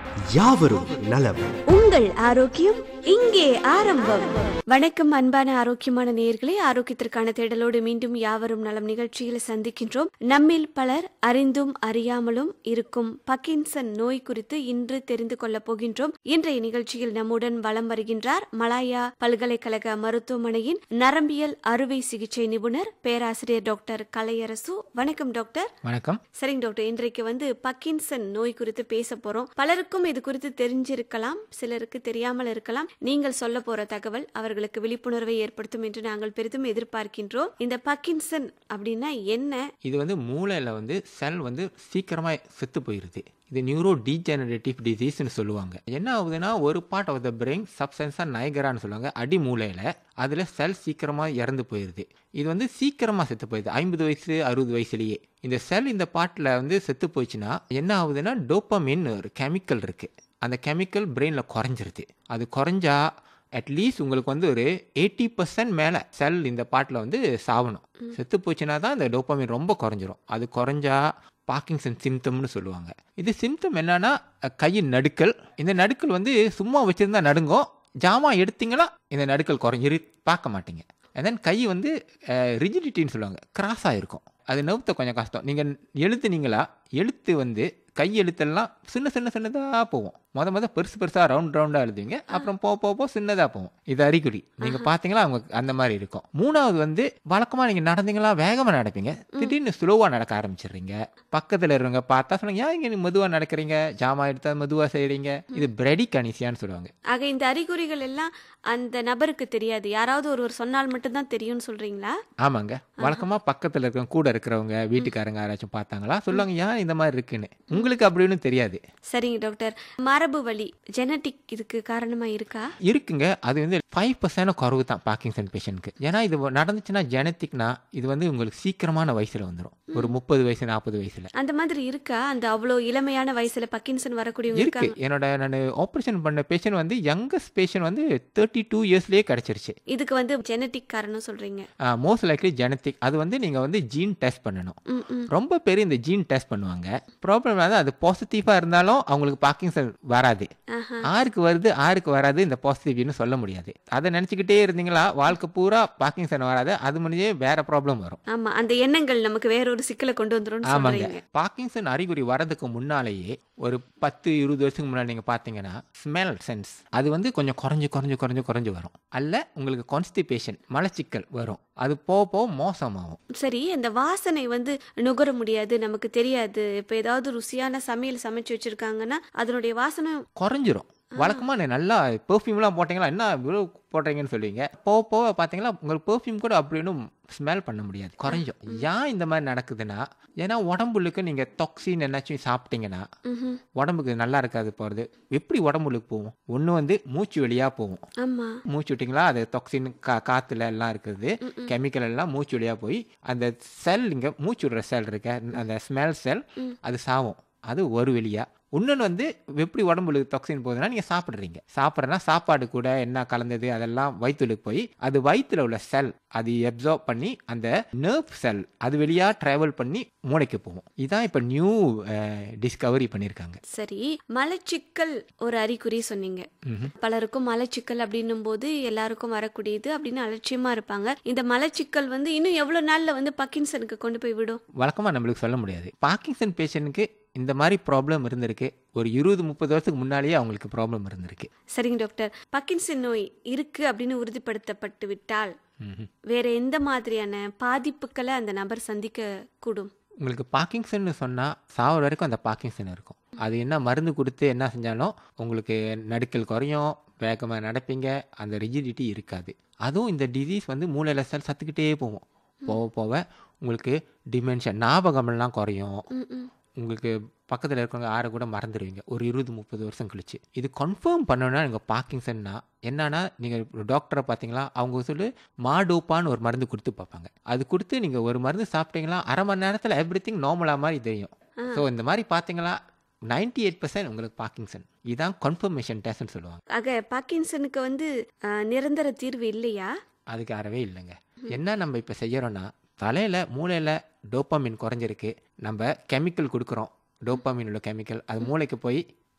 யாவரும் நலம் உங்கள் ஆரோக்கியம் இங்கே ஆரம்பம் வணக்கம் அன்பான ஆரோக்கியமான நேயர்களே ஆரோக்கியத்திற்கான தேடலோடு மீண்டும் யாவரும் நலம் நிகழ்ச்சியில் சந்திக்கின்றோம் நம்மில் பலர் அறிந்தும் அறியாமலும் இருக்கும் பக்கின்சன் நோய் குறித்து இன்று தெரிந்து கொள்ளப் போகின்றோம் இன்றைய நிகழ்ச்சியில் நம்முடன் வலம் வருகின்றார் மலாயா பல்கலைக்கழக மருத்துவமனையின் நரம்பியல் அறுவை சிகிச்சை நிபுணர் பேராசிரியர் டாக்டர் கலையரசு வணக்கம் டாக்டர் வணக்கம் சரிங்க டாக்டர் இன்றைக்கு வந்து பக்கின்சன் நோய் குறித்து பேச போறோம் பலருக்கும் இது குறித்து தெரிஞ்சிருக்கலாம் சிலருக்கு தெரியாமல் இருக்கலாம் நீங்கள் சொல்ல போற தகவல் அவர்களுக்கு விழிப்புணர்வை ஏற்படுத்தும் என்று நாங்கள் பெரிதும் எதிர்பார்க்கின்றோம் இந்த பக்கின்சன் அப்படின்னா என்ன இது வந்து மூளையில் வந்து செல் வந்து சீக்கிரமாக செத்து போயிடுது இது நியூரோ டீஜெனரேட்டிவ் டிசீஸ்னு சொல்லுவாங்க என்ன ஆகுதுன்னா ஒரு பார்ட் ஆஃப் த பிரெயின் சப்சன்ஸாக நயகரான்னு சொல்லுவாங்க அடி மூளையில் அதில் செல் சீக்கிரமாக இறந்து போயிடுது இது வந்து சீக்கிரமாக செத்து போயிடுது ஐம்பது வயசு அறுபது வயசுலேயே இந்த செல் இந்த பார்ட்டில் வந்து செத்து போயிடுச்சுன்னா என்ன ஆகுதுன்னா டோப்பமின் ஒரு கெமிக்கல் இருக்குது அந்த கெமிக்கல் பிரெயினில் குறைஞ்சிருது அது குறைஞ்சா அட்லீஸ்ட் உங்களுக்கு வந்து ஒரு எயிட்டி பர்சன்ட் மேலே செல் இந்த பாட்டில் வந்து சாவணும் செத்து போச்சுன்னா தான் இந்த டோப்பமின் ரொம்ப குறைஞ்சிரும் அது குறைஞ்சா பார்க்கிங்சன் சிம்டம்னு சொல்லுவாங்க இது சிம்டம் என்னன்னா அஹ், கையின் நடுக்கல் இந்த நடுக்கல் வந்து சும்மா வச்சிருந்தா நடுங்கும் ஜாமான் எடுத்தீங்களா இந்த நடுக்கல் குறைஞ்சிரு பார்க்க மாட்டீங்க and then கை வந்து ரிஜிடிட்டின்னு சொல்லுவாங்க கிராஸாக இருக்கும் அது நவுத்த கொஞ்சம் கஷ்டம் நீங்கள் எழுத்துனீங்களா எழுத்து வந்து கை எழுத்தெல்லாம் சின்ன சின்ன சின்னதாக போகும் மொத மொத பெருசு பெருசாக ரவுண்ட் ரவுண்டாக எழுதுவீங்க அப்புறம் போக போக போக சின்னதாக போகும் இது அறிகுறி நீங்கள் பார்த்தீங்களா அவங்க அந்த மாதிரி இருக்கும் மூணாவது வந்து வழக்கமாக நீங்கள் நடந்தீங்களா வேகமாக நடப்பீங்க திடீர்னு ஸ்லோவாக நடக்க ஆரம்பிச்சிடுறீங்க பக்கத்தில் இருக்கிறவங்க பார்த்தா சொல்லுங்க ஏன் இங்கே மெதுவாக நடக்கிறீங்க ஜாமா எடுத்தா மெதுவாக செய்கிறீங்க இது பிரெடி கனிசியான்னு சொல்லுவாங்க ஆக இந்த அறிகுறிகள் எல்லாம் அந்த நபருக்கு தெரியாது யாராவது ஒருவர் சொன்னால் மட்டும்தான் தெரியும்னு சொல்றீங்களா ஆமாங்க வழக்கமாக பக்கத்தில் இருக்கிறவங்க கூட இருக்கிறவங்க வீட்டுக்காரங்க யாராச்சும் பார்த்தாங்களா சொல்லுவாங்க ஏன் இந்த மாதிரி இருக்குன்னு உங்களுக்கு அப்படின்னு தெரியாது சரிங்க டாக்டர் மரபு வழி ஜெனட்டிக் இதுக்கு காரணமா இருக்கா இருக்குங்க அது வந்து ஃபைவ் பர்சன்ட் குறவு தான் பார்க்கிங்சன் பேஷண்ட்க்கு ஏன்னா இது நடந்துச்சுன்னா ஜெனட்டிக்னா இது வந்து உங்களுக்கு சீக்கிரமான வயசுல வந்துடும் ஒரு முப்பது வயசு நாற்பது வயசுல அந்த மாதிரி இருக்கா அந்த அவ்வளோ இளமையான வயசுல பக்கின்சன் வரக்கூடியவங்க இருக்கு இருக்காங்க என்னோட நான் ஆப்ரேஷன் பண்ண பேஷண்ட் வந்து யங்கஸ்ட் பேஷண்ட் வந்து தேர்ட்டி டூ இயர்ஸ்லேயே கிடைச்சிருச்சு இதுக்கு வந்து ஜெனட்டிக் காரணம் சொல்றீங்க மோஸ்ட் லைக்லி ஜெனட்டிக் அது வந்து நீங்கள் வந்து ஜீன் டெஸ்ட் பண்ணணும் ம், ம். ரொம்ப பேர் இந்த ஜீன் டெஸ்ட் பண்ணுவாங்க ப்ராப்ளம் வந்து அது பாசிட்டிவாக இருந்தாலும் அவங்களுக்கு பார்க்கிங்சன் வராது ஆஹா. ஆருக்கு வருது ஆருக்கு வராது இந்த பாசிட்டிவ்னு சொல்ல முடியாது அதை நினச்சிக்கிட்டே இருந்தீங்களா வாழ்க்கை பூரா பார்க்கிங்சன் வராது அது முடிஞ்சே வேற ப்ராப்ளம் வரும் ஆமா அந்த எண்ணங்கள் நமக்கு வேற ஒரு சிக்கலை கொண்டு வந்துரும் ஆமாங்க சொல்றீங்க பார்க்கிங்சன் அறிகுறி வரதுக்கு முன்னாலேயே ஒரு பத்து இருபது வருஷத்துக்கு முன்னாடி நீங்கள் பார்த்தீங்கன்னா ஸ்மெல் சென்ஸ் அது வந்து கொஞ்சம் குறைஞ்சு குறைஞ்சு குறைஞ்சு குறைஞ்சு வரும் அல்ல உங்களுக்கு கான்ஸ்டிபேஷன் மலச்சிக்கல் வரும் அது போக போக மோசமாகும் சரி அந்த வாசனை வந்து நுகர முடியாது நமக்கு தெரியாது இப்ப ஏதாவது ருசியான சமையல் சமைச்சு வச்சிருக்காங்கன்னா அதனுடைய வாசனை குறைஞ்சிரும் வழக்கமாக நீ நல்லா பெர்ஃப்யூம்லாம் போட்டிங்களா என்ன இவ்வளோ போடுறீங்கன்னு சொல்லுவீங்க போக போக பார்த்தீங்களா உங்களுக்கு பெர்ஃப்யூம் கூட அப்படின்னு ஸ்மெல் பண்ண முடியாது குறைஞ்சும் ஏன் இந்த மாதிரி நடக்குதுன்னா ஏன்னா உடம்புக்கு நீங்கள் தொக்சின் என்னாச்சும் சாப்பிட்டீங்கன்னா ம்ஹும். உடம்புக்கு நல்லா இருக்காது போகிறது எப்படி உடம்புக்கு போகும் ஒன்று வந்து மூச்சு வழியாக போகும் ஆமா மூச்சு விட்டிங்களா அது தொக்சின் கா காற்றுல எல்லாம் இருக்குது கெமிக்கல் எல்லாம் மூச்சு வழியாக போய் அந்த செல் இங்கே மூச்சு விடுற செல் இருக்க அந்த ஸ்மெல் செல் அது சாவும் அது ஒரு வழியா இன்னொன்று வந்து எப்படி உடம்புல தொக்சின் போகுதுன்னா நீங்கள் சாப்பிட்றீங்க சாப்பிட்றனா சாப்பாடு கூட என்ன கலந்தது அதெல்லாம் வயிற்றுலுக்கு போய் அது வயிற்றுல உள்ள செல் அது எப்சார்ப் பண்ணி அந்த நர்வ் செல் அது வழியாக ட்ராவல் பண்ணி மூளைக்கு போகும் இதான் இப்போ நியூ டிஸ்கவரி பண்ணியிருக்காங்க சரி மலச்சிக்கல் ஒரு அறிகுறி சொன்னீங்க பலருக்கும் மலச்சிக்கல் அப்படின்னும் போது எல்லாருக்கும் வரக்கூடியது அப்படின்னு அலட்சியமா இருப்பாங்க இந்த மலச்சிக்கல் வந்து இன்னும் எவ்வளவு நாள்ல வந்து பக்கின்சனுக்கு கொண்டு போய் விடும் வழக்கமாக நம்மளுக்கு சொல்ல முடியாது பார்க்கிங்சன் பேஷண்ட்டுக்கு இந்த மாதிரி ப்ராப்ளம் இருந்திருக்கு ஒரு இருபது முப்பது வருஷத்துக்கு முன்னாலேயே அவங்களுக்கு ப்ராப்ளம் இருந்திருக்கு சரிங்க டாக்டர் பக்கின்சன் நோய் இருக்கு அப்படின்னு உறுதிப்படுத்தப்பட்டு விட்டால் ம்ஹும். வேற எந்த மாதிரியான பாதிப்புகளை அந்த நபர் சந்திக்க கூடும் உங்களுக்கு பார்க்கிங்சன் சொன்னால் சாவர வரைக்கும் அந்த பார்க்கிங்சன் இருக்கும் அது என்ன மருந்து கொடுத்து என்ன செஞ்சாலும் உங்களுக்கு நடுக்கல் குறையும் வேகமாக நடப்பீங்க அந்த ரிஜிடிட்டி இருக்காது அதுவும் இந்த டிசீஸ் வந்து மூளையில் செல் சத்துக்கிட்டே போகும் போக போக உங்களுக்கு டிமென்ஷன் ஞாபகமெல்லாம் குறையும் ம், ம். உங்களுக்கு பக்கத்தில் இருக்கிறவங்க யாரை கூட மறந்துடுவீங்க ஒரு இருபது முப்பது வருஷம் கழிச்சு இது கன்ஃபார்ம் பண்ணணும்னா நீங்கள் பார்க்கிங்சன்னா என்னன்னா நீங்கள் டாக்டரை பார்த்தீங்களா அவங்க சொல்லி மாடோப்பான்னு ஒரு மருந்து கொடுத்து பார்ப்பாங்க அது கொடுத்து நீங்கள் ஒரு மருந்து சாப்பிட்டீங்களா அரை மணி நேரத்தில் எவ்ரி திங் நார்மலாக மாதிரி தெரியும் ஸோ இந்த மாதிரி பார்த்தீங்களா நைன்டி எயிட் பர்சன்ட் உங்களுக்கு பார்க்கிங்சன் இதான் கன்ஃபர்மேஷன் டெஸ்ட்னு சொல்லுவாங்க ஆக பார்க்கின்சனுக்கு வந்து அஹ், நிரந்தர தீர்வு இல்லையா அதுக்கு அறவே இல்லைங்க என்ன நம்ம இப்போ செய்யறோம்னா தலையில் மூளையில் டோப்பாமின் குறைஞ்சிருக்கு நம்ம கெமிக்கல் கொடுக்குறோம் டோப்பாமின் உள்ள கெமிக்கல் அது மூளைக்கு போய்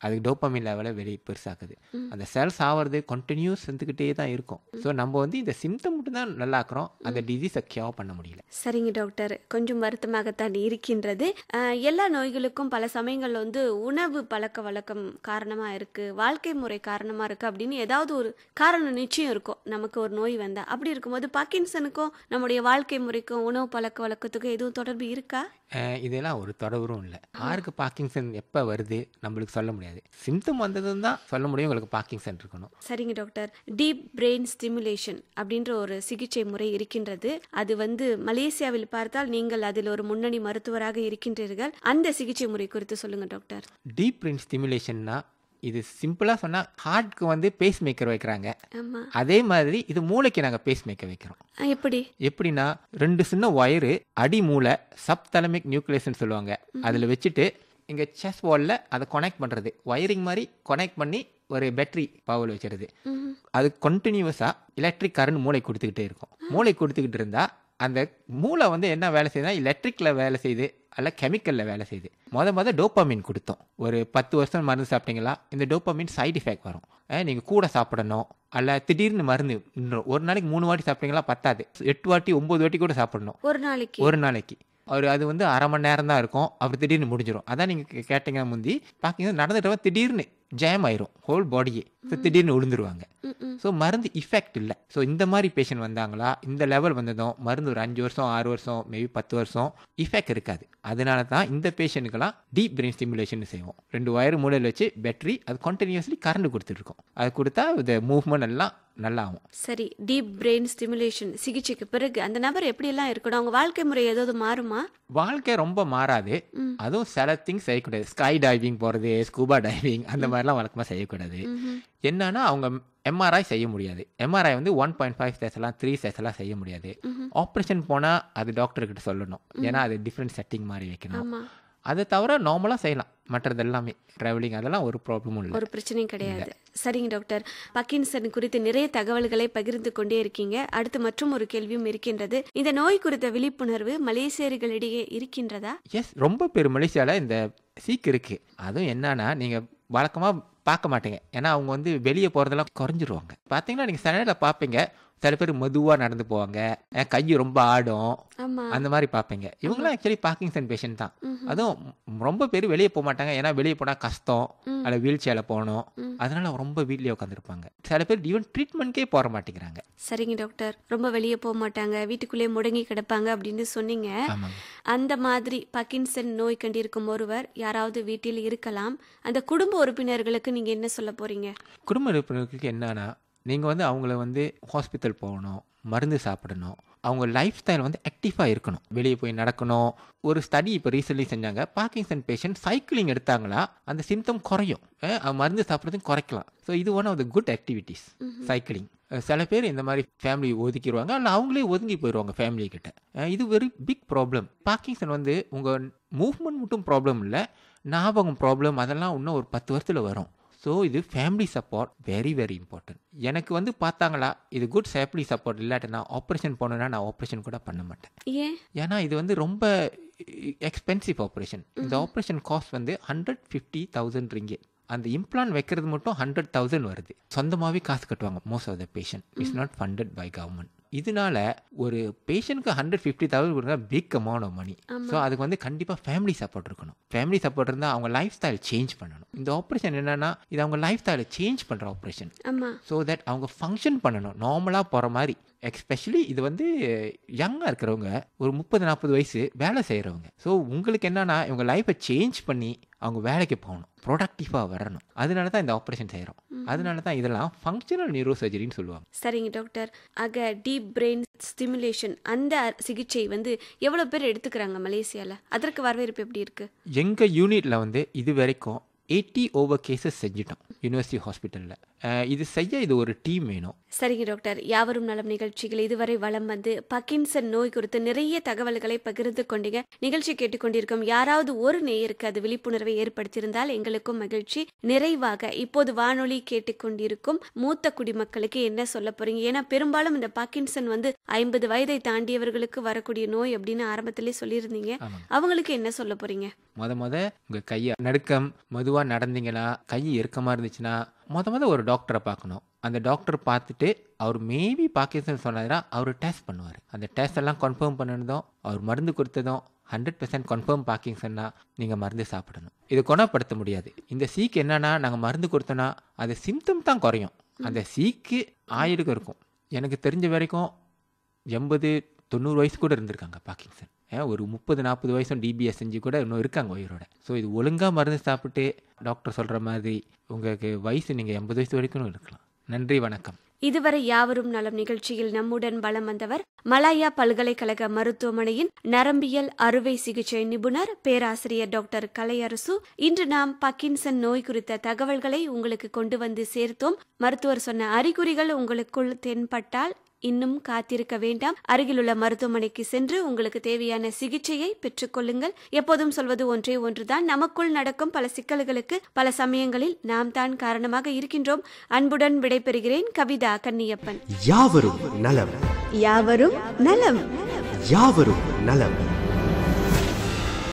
அதுக்கு டோப்பமின் லெவலை வெளியே பெருசாக்குது அந்த செல்ஸ் ஆகிறது கண்டினியூஸ் இருந்துக்கிட்டே தான் இருக்கும் ஸோ நம்ம வந்து இந்த சிம்டம் மட்டும் தான் நல்லாக்குறோம் அந்த டிசீஸை கியூர் பண்ண முடியல சரிங்க டாக்டர் கொஞ்சம் வருத்தமாகத்தான் இருக்கின்றது அஹ், எல்லா நோய்களுக்கும் பல சமயங்கள்ல வந்து உணவு பழக்க வழக்கம் காரணமா இருக்கு வாழ்க்கை முறை காரணமா இருக்கு அப்படின்னு ஏதாவது ஒரு காரணம் நிச்சயம் இருக்கும் நமக்கு ஒரு நோய் வந்தா அப்படி இருக்கும்போது பாக்கின்சனுக்கும் நம்முடைய வாழ்க்கை முறைக்கும் உணவு பழக்க வழக்கத்துக்கும் எதுவும் தொடர்பு இருக்கா அஹ் இதெல்லாம் ஒரு தொடர்பும் இல்லை யாருக்கு பார்க்கிங்சன் எப்போ வருது நம்மளுக்கு சொல்ல முடியாது சிம்டம் வந்ததுன்னு தான் சொல்ல முடியும் உங்களுக்கு பார்க்கிங்சன் இருக்கணும் சரிங்க டாக்டர் டீப் பிரெயின் ஸ்டிமுலேஷன் அப்படின்ற ஒரு சிகிச்சை முறை இருக்கின்றது அது வந்து மலேசியாவில் பார்த்தால் நீங்கள் அதில் ஒரு முன்னணி மருத்துவராக இருக்கின்றீர்கள் அந்த சிகிச்சை முறை குறித்து சொல்லுங்க டாக்டர் டீப் பிரெயின் ஸ்டிமுலேஷன்னா இது சிம்பிளாக சொன்னால் ஹார்ட்க்கு வந்து பேஸ் மேக்கர் வைக்கிறாங்க ஆமா அதே மாதிரி இது மூளைக்கு நாங்கள் பேஸ் மேக்கர் வைக்கிறோம் அஹ், எப்படி எப்படின்னா ரெண்டு சின்ன ஒயரு அடி மூளை சப்தலமிக் நியூக்ளியஸ்னு சொல்லுவாங்க அதில் வச்சுட்டு இங்கே செஸ் வாலில் அதை கனெக்ட் பண்ணுறது ஒயரிங் மாதிரி கனெக்ட் பண்ணி ஒரு பேட்டரி பவர் வச்சிருது ம்ஹும். அது கண்டினியூஸாக எலக்ட்ரிக் கரண்ட் மூளை கொடுத்துக்கிட்டே இருக்கும் மூளை கொடுத்துக்கிட்டு இருந்தால் அந்த மூளை வந்து என்ன வேலை செய்யுதுன்னா எலக்ட்ரிக்கில் வேலை செய்யுது அல்ல கெமிக்கலில் வேலை செய்யுது மொத மொதல் டோப்பாமின் கொடுத்தோம் ஒரு பத்து வருஷம் மருந்து சாப்பிட்டீங்களா இந்த டோப்பாமின் சைடு எஃபெக்ட் வரும் நீங்கள் கூட சாப்பிடணும் அல்ல திடீர்னு மருந்து நின்றும். ஒரு நாளைக்கு மூணு வாட்டி சாப்பிட்டீங்களா பத்தாது எட்டு வாட்டி ஒம்பது வாட்டி கூட சாப்பிடணும் ஒரு நாளைக்கு ஒரு நாளைக்கு ஒரு அது வந்து அரை மணி நேரம் தான் இருக்கும் அப்புறம் திடீர்னு முடிஞ்சிடும் அதான் நீங்கள் கேட்டீங்க முந்தி பார்க்கிங்க நடந்துட்டு திடீர்னு ஜாம் ஆயிரும் ஹோல் பாடியே ஸோ திடீர்னு விழுந்துருவாங்க ம், ம். ஸோ மருந்து இஃபெக்ட் இல்லை ஸோ இந்த மாதிரி பேஷண்ட் வந்தாங்களா இந்த லெவல் வந்ததும் மருந்து ஒரு அஞ்சு வருஷம் ஆறு வருஷம் மேபி பத்து வருஷம் இஃபெக்ட் இருக்காது அதனால தான் இந்த பேஷண்ட்டுக்கெல்லாம் டீப் பிரெயின் ஸ்டிமுலேஷன் செய்வோம் ரெண்டு வயர் மூலையில் வச்சு பேட்டரி அது கண்டினியூஸ்லி கரண்ட் கொடுத்துட்ருக்கோம் அது கொடுத்தா இந்த மூவ்மெண்ட் எல்லாம் நல்லா ஆகும் சரி டீப் பிரெயின் ஸ்டிமுலேஷன் சிகிச்சைக்கு பிறகு அந்த நபர் எப்படியெல்லாம் இருக்கணும் அவங்க வாழ்க்கை முறை ஏதாவது மாறுமா வாழ்க்கை ரொம்ப மாறாது ம். அதுவும் சில திங்ஸ் செய்யக்கூடாது ஸ்கை டைவிங் போகிறது ஸ்கூபா டைவிங் அந்த மாதிரிலாம் வழக்கமாக செய்யக்கூடாது ம்ஹும். என்னன்னா அவங்க எம்ஆர்ஐ செய்ய முடியாது எம்ஆர்ஐ வந்து ஒன் பாயிண்ட் ஃபைவ் ஸ்டேஸ்லாம் த்ரீ ஸ்டேஸ்லாம் செய்ய முடியாது ம்ஹும். ஆப்ரேஷன் போனால் அது டாக்டர் கிட்ட சொல்லணும் ஏன்னா அது டிஃப்ரெண்ட் செட்டிங் மாதிரி வைக்கணும் ஆமா அதை தவிர நார்மலாக செய்யலாம் மற்றது எல்லாமே ட்ராவலிங் அதெல்லாம் ஒரு ப்ராப்ளமும் இல்லை ஒரு பிரச்சனையும் கிடையாது சரிங்க டாக்டர் பக்கின்சன் குறித்து நிறைய தகவல்களை பகிர்ந்து கொண்டே இருக்கீங்க அடுத்து மற்றும் ஒரு கேள்வியும் இருக்கின்றது இந்த நோய் குறித்த விழிப்புணர்வு மலேசியர்களிடையே இருக்கின்றதா எஸ் ரொம்ப பேர் மலேசியாவில் இந்த சீக் இருக்கு அதுவும் என்னன்னா நீங்கள் வழக்கமாக பார்க்க மாட்டீங்க ஏன்னா அவங்க வந்து வெளியே போகிறதெல்லாம் குறைஞ்சிருவாங்க பார்த்தீங்கன்னா நீங்கள் சில நேரத்தில் பார்ப்பீங்க சில பேர் மெதுவாக நடந்து போவாங்க அஹ் கை ரொம்ப ஆடும் ஆமா அந்த மாதிரி பார்ப்பீங்க இவங்களாம் ஆக்சுவலி பார்க்கிங்சன் பேஷண்ட் தான் ம்ஹும். அதுவும் ரொம்ப பேர் வெளியே போக மாட்டாங்க ஏன்னா வெளியே போனால் கஷ்டம் ம். அல்ல வீல் சேரில் போகணும் ம். அதனால ரொம்ப வீட்லேயே உட்காந்துருப்பாங்க சில பேர் ஈவன் ட்ரீட்மெண்ட்கே போக மாட்டேங்கிறாங்க சரிங்க டாக்டர் ரொம்ப வெளியே போக மாட்டாங்க வீட்டுக்குள்ளே முடங்கி கிடப்பாங்க அப்படின்னு சொன்னீங்க ஆமாங்க அந்த மாதிரி பக்கின்சன் நோய் கண்டிருக்கும் ஒருவர் யாராவது வீட்டில் இருக்கலாம் அந்த குடும்ப உறுப்பினர்களுக்கு நீங்க என்ன சொல்ல போறீங்க குடும்ப உறுப்பினர்களுக்கு என்னன்னா நீங்கள் வந்து அவங்கள வந்து ஹாஸ்பிட்டல் போகணும் மருந்து சாப்பிடணும் அவங்க லைஃப் ஸ்டைல் வந்து ஆக்டிவாக இருக்கணும் வெளியே போய் நடக்கணும் ஒரு ஸ்டடி இப்போ ரீசெண்ட்லி செஞ்சாங்க பார்க்கிங்சன் பேஷண்ட் சைக்கிளிங் எடுத்தாங்களா அந்த சிம்டம் குறையும் அஹ் அவங்க மருந்து சாப்பிட்றதும் குறைக்கலாம் ஸோ இது one of the good activities cycling சில பேர் இந்த மாதிரி ஃபேமிலி ஒதுக்கிடுவாங்க இல்லை அவங்களே ஒதுங்கி போயிடுவாங்க ஃபேமிலி கிட்ட அஹ் இது வெரி பிக் ப்ராப்ளம் பார்க்கிங்சன் வந்து உங்கள் மூவ்மெண்ட் மட்டும் ப்ராப்ளம் இல்லை ஞாபகம் ப்ராப்ளம் அதெல்லாம் இன்னும் ஒரு பத்து வருஷத்தில் வரும் ஸோ இது family support very very important எனக்கு வந்து பார்த்தாங்களா இது குட் ஃபேமிலி சப்போர்ட் இல்லாட்டி நான் ஆப்ரேஷன் பண்ணணும்னா நான் ஆப்ரேஷன் கூட பண்ண மாட்டேன் ஏன் ஏன்னா இது வந்து ரொம்ப எக்ஸ்பென்சிவ் ஆப்ரேஷன் இந்த ஆப்ரேஷன் காஸ்ட் வந்து ஹண்ட்ரட் ஃபிஃப்டி தௌசண்ட் ரிங்கே அந்த இம்ப்ளான் வைக்கிறது மட்டும் ஹண்ட்ரட் தௌசண்ட் வருது சொந்தமாகவே காசு கட்டுவாங்க most of the patient it's not funded by government இதனால ஒரு பேஷண்ட்க்கு ஹண்ட்ரட் ஃபிஃப்டி தௌசண்ட் கொடுத்தா big amount of money so அதுக்கு வந்து கண்டிப்பாக ஃபேமிலி சப்போர்ட் இருக்கணும் ஃபேமிலி சப்போர்ட் இருந்தால் அவங்க லைஃப் ஸ்டைல் சேஞ்ச் பண்ணணும் இந்த ஆப்ரேஷன் என்னன்னா இது அவங்க லைஃப் ஸ்டைலை சேஞ்ச் பண்ணுற ஆப்ரேஷன் ஆமா ஸோ தட் அவங்க ஃபங்க்ஷன் பண்ணணும் நார்மலாக போகிற மாதிரி எக்ஸ்பெஷலி இது வந்து யங்காக இருக்கிறவங்க ஒரு முப்பது நாற்பது வயசு வேலை செய்கிறவங்க ஸோ உங்களுக்கு என்னன்னா இவங்க லைஃப்பை சேஞ்ச் பண்ணி அவங்க வேலைக்கு போகணும் ப்ரொடக்டிவாக வரணும் அதனால தான் இந்த ஆப்ரேஷன் செய்கிறோம் அதனால தான் இதெல்லாம் ஃபங்க்ஷனல் நியூரோ சர்ஜரின்னு சொல்லுவாங்க சரிங்க டாக்டர் ஆக டீப் பிரெயின் ஸ்டிமுலேஷன் அந்த சிகிச்சை வந்து எவ்வளவு பேர் எடுத்துக்கிறாங்க மலேசியால அதற்கு வரவேற்பு எப்படி இருக்கு எங்கள் யூனிட்டில் வந்து இது வரைக்கும் எயிட்டி ஓவர் கேசஸ் செஞ்சிட்டோம் யூனிவர்சிட்டி ஹாஸ்பிட்டலில் இது செய்ய இது ஒரு டீம் வேணும் சரிங்க டாக்டர் யாவரும் நலம் நிகழ்ச்சிகள் இதுவரை வலம் வந்து பக்கின்சன் நோய் குறித்து நிறைய தகவல்களை பகிர்ந்து கொண்டீங்க நிகழ்ச்சி கேட்டுக்கொண்டிருக்கும் யாராவது ஒரு நேயருக்கு அது விழிப்புணர்வை ஏற்படுத்தியிருந்தால் எங்களுக்கும் மகிழ்ச்சி நிறைவாக இப்போது வானொலி கேட்டுக்கொண்டிருக்கும் மூத்த குடிமக்களுக்கு என்ன சொல்ல போறீங்க ஏன்னா பெரும்பாலும் இந்த பாக்கின்சன் வந்து ஐம்பது வயதை தாண்டியவர்களுக்கு வரக்கூடிய நோய் அப்படின்னு ஆரம்பத்திலே சொல்லியிருந்தீங்க ஆமாங்க அவங்களுக்கு என்ன சொல்ல போறீங்க முத முத உங்கள் கையை நடுக்கம் மெதுவாக நடந்தீங்கன்னா கை இறுக்கமாக இருந்துச்சுன்னா முத முத ஒரு டாக்டரை பார்க்கணும் அந்த டாக்டர் பார்த்துட்டு அவர் மேபி பாக்கிசன் சொன்னாரா அவர் டெஸ்ட் பண்ணுவார் அந்த டெஸ்ட் எல்லாம் கன்ஃபார்ம் பண்ணதும் அவர் மருந்து கொடுத்ததும் ஹண்ட்ரட் பர்சன்ட் கன்ஃபார்ம் பாக்கிங்ஸ்னா நீங்கள் மருந்து சாப்பிடணும் இது குணப்படுத்த முடியாது இந்த சீக்கு என்னன்னா நாங்கள் மருந்து கொடுத்தோன்னா அது சிம்டம் தான் குறையும் அந்த சீக்கு ஆயுடுக்கு இருக்கும் எனக்கு தெரிஞ்ச வரைக்கும் எண்பது தொண்ணூறு வயசு கூட இருந்திருக்காங்க பாக்கிங்சன் ஏன் ஒரு முப்பது நாற்பது வயசும் டிபிஎஸ் செஞ்சு கூட இன்னும் இருக்காங்க உயிரோட ஸோ இது ஒழுங்காக மருந்து சாப்பிட்டு டாக்டர் சொல்கிற மாதிரி உங்களுக்கு வயசு நீங்கள் எண்பது வயசு வரைக்கும் இருக்கலாம் நன்றி வணக்கம் இதுவரை யாவரும் நலம் நிகழ்ச்சியில் நம்முடன் வலம் வந்தவர் மலாயா பல்கலைக்கழக மருத்துவமனையின் நரம்பியல் அறுவை சிகிச்சை நிபுணர் பேராசிரியர் டாக்டர் கலையரசு இன்று நாம் பக்கின்சன் நோய் குறித்த தகவல்களை உங்களுக்கு கொண்டு வந்து சேர்த்தோம் மருத்துவர் சொன்ன அறிகுறிகள் உங்களுக்குள் தென்பட்டால் இன்னும் காத்திருக்க வேண்டாம் அருகிலுள்ள மருத்துவமனைக்கு சென்று உங்களுக்கு தேவையான சிகிச்சையை பெற்றுக்கொள்ளுங்கள் எப்போதும் சொல்வது ஒன்றே ஒன்றுதான் நமக்குள் நடக்கும் பல சிக்கல்களுக்கு பல சமயங்களில் நாம் தான் காரணமாக இருக்கின்றோம் அன்புடன் விடைபெறுகிறேன் கவிதா கன்னியப்பன் யாவரும் நலம் யாவரும் நலம் யாவரும் நலம்